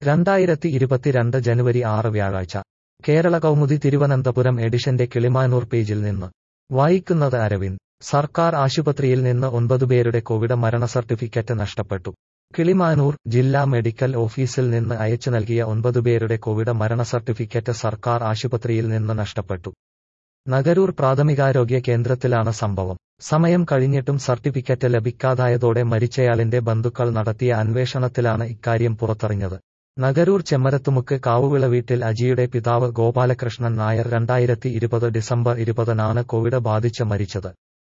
രണ്ടായിരത്തി ഇരുപത്തിരണ്ട് ജനുവരി ആറ് വ്യാഴാഴ്ച കേരള കൗമുദി തിരുവനന്തപുരം എഡിഷന്റെ കിളിമാനൂർ പേജിൽ നിന്ന് വായിക്കുന്നത് അരവിന്ദ് സർക്കാർ ആശുപത്രിയിൽ നിന്ന് ഒൻപതുപേരുടെ കോവിഡ് മരണ സർട്ടിഫിക്കറ്റ് നഷ്ടപ്പെട്ടു കിളിമാനൂർ ജില്ലാ മെഡിക്കൽ ഓഫീസിൽ നിന്ന് അയച്ചു നൽകിയ ഒൻപതുപേരുടെ കോവിഡ് മരണ സർട്ടിഫിക്കറ്റ് സർക്കാർ ആശുപത്രിയിൽ നിന്ന് നഷ്ടപ്പെട്ടു നഗരൂർ പ്രാഥമികാരോഗ്യ കേന്ദ്രത്തിലാണ് സംഭവം സമയം കഴിഞ്ഞിട്ടും സർട്ടിഫിക്കറ്റ് ലഭിക്കാതായതോടെ മരിച്ചയാളിന്റെ ബന്ധുക്കൾ നടത്തിയ അന്വേഷണത്തിലാണ് ഇക്കാര്യം പുറത്തറിഞ്ഞത് നഗരൂർ ചെമ്മരത്തുമുക്ക് കാവുവിള വീട്ടിൽ അജിയുടെ പിതാവ് ഗോപാലകൃഷ്ണൻ നായർ രണ്ടായിരത്തി ഇരുപത് ഡിസംബർ ഇരുപതിനാണ് കോവിഡ് ബാധിച്ച് മരിച്ചത്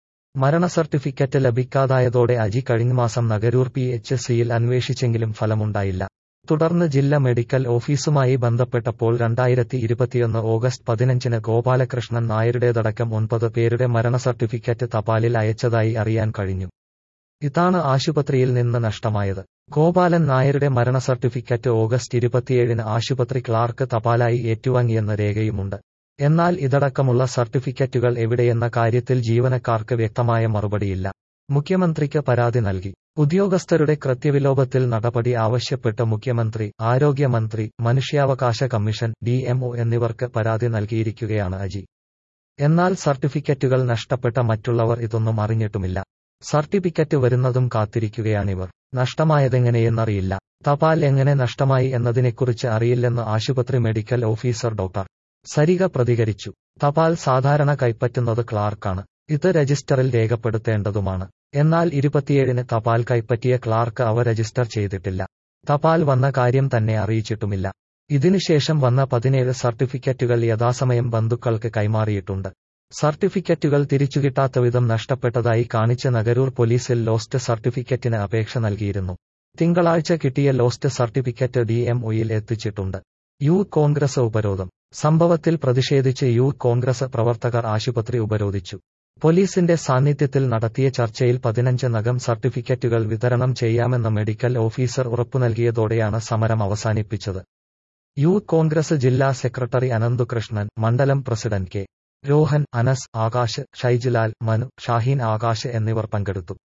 മരണ സർട്ടിഫിക്കറ്റ് ലഭിക്കാതായതോടെ അജി കഴിഞ്ഞ മാസം നഗരൂർ പി എച്ച് സിയിൽ അന്വേഷിച്ചെങ്കിലും ഫലമുണ്ടായില്ല തുടർന്ന് ജില്ലാ മെഡിക്കൽ ഓഫീസുമായി ബന്ധപ്പെട്ടപ്പോൾ രണ്ടായിരത്തി ഇരുപത്തിയൊന്ന് ഓഗസ്റ്റ് പതിനഞ്ചിന് ഗോപാലകൃഷ്ണൻ നായരുടേതടക്കം ഒൻപത് പേരുടെ മരണ സർട്ടിഫിക്കറ്റ് തപാലിൽ അയച്ചതായി അറിയാൻ കഴിഞ്ഞു ഇതാണ് ആശുപത്രിയിൽ നിന്ന് നഷ്ടമായത് ഗോപാലൻ നായരുടെ മരണ സർട്ടിഫിക്കറ്റ് ഓഗസ്റ്റ് ഇരുപത്തിയേഴിന് ആശുപത്രി ക്ലാർക്ക് തപാലായി ഏറ്റുവാങ്ങിയെന്ന രേഖയുമുണ്ട് എന്നാൽ ഇതടക്കമുള്ള സർട്ടിഫിക്കറ്റുകൾ എവിടെയെന്ന കാര്യത്തിൽ ജീവനക്കാർക്ക് വ്യക്തമായ മറുപടിയില്ല മുഖ്യമന്ത്രിക്ക് പരാതി നൽകി ഉദ്യോഗസ്ഥരുടെ കൃത്യവിലോപത്തിൽ നടപടി ആവശ്യപ്പെട്ട് മുഖ്യമന്ത്രി ആരോഗ്യമന്ത്രി മനുഷ്യാവകാശ കമ്മീഷൻ ഡിഎംഒ എന്നിവർക്ക് പരാതി നൽകിയിരിക്കുകയാണ് അജി എന്നാൽ സർട്ടിഫിക്കറ്റുകൾ നഷ്ടപ്പെട്ട മറ്റുള്ളവർ ഇതൊന്നും അറിഞ്ഞിട്ടുമില്ല സർട്ടിഫിക്കറ്റ് വരുന്നതും കാത്തിരിക്കുകയാണിവർ നഷ്ടമായതെങ്ങനെയെന്നറിയില്ല തപാൽ എങ്ങനെ നഷ്ടമായി എന്നതിനെക്കുറിച്ച് അറിയില്ലെന്ന് ആശുപത്രി മെഡിക്കൽ ഓഫീസർ ഡോക്ടർ സരിക പ്രതികരിച്ചു തപാൽ സാധാരണ കൈപ്പറ്റുന്നത് ക്ലാർക്കാണ് ഇത് രജിസ്റ്ററിൽ രേഖപ്പെടുത്തേണ്ടതുമാണ് എന്നാൽ ഇരുപത്തിയേഴിന് തപാൽ കൈപ്പറ്റിയ ക്ലാർക്ക് അവ രജിസ്റ്റർ ചെയ്തിട്ടില്ല തപാൽ വന്ന കാര്യം തന്നെ അറിയിച്ചിട്ടുമില്ല ഇതിനുശേഷം വന്ന പതിനേഴ് സർട്ടിഫിക്കറ്റുകൾ യഥാസമയം ബന്ധുക്കൾക്ക് കൈമാറിയിട്ടുണ്ട് സർട്ടിഫിക്കറ്റുകൾ തിരിച്ചുകിട്ടാത്തവിധം നഷ്ടപ്പെട്ടതായി കാണിച്ച് നഗരൂർ പോലീസിൽ ലോസ്റ്റ് സർട്ടിഫിക്കറ്റിന് അപേക്ഷ നൽകിയിരുന്നു തിങ്കളാഴ്ച കിട്ടിയ ലോസ്റ്റ് സർട്ടിഫിക്കറ്റ് ഡിഎംഒയിൽ എത്തിച്ചിട്ടുണ്ട് യൂത്ത് കോൺഗ്രസ് ഉപരോധം സംഭവത്തിൽ പ്രതിഷേധിച്ച് യൂത്ത് കോൺഗ്രസ് പ്രവർത്തകർ ആശുപത്രി ഉപരോധിച്ചു പോലീസിന്റെ സാന്നിധ്യത്തിൽ നടത്തിയ ചർച്ചയിൽ പതിനഞ്ച് നഗം സർട്ടിഫിക്കറ്റുകൾ വിതരണം ചെയ്യാമെന്ന് മെഡിക്കൽ ഓഫീസർ ഉറപ്പു നൽകിയതോടെയാണ് സമരം അവസാനിപ്പിച്ചത് യൂത്ത് കോൺഗ്രസ് ജില്ലാ സെക്രട്ടറി അനന്തുകൃഷ്ണൻ മണ്ഡലം പ്രസിഡന്റ് കെ രോഹൻ അനസ് ആകാശ് ഷൈജിലാൽ മനു ഷാഹീൻ ആകാശ് എന്നിവർ പങ്കെടുത്തു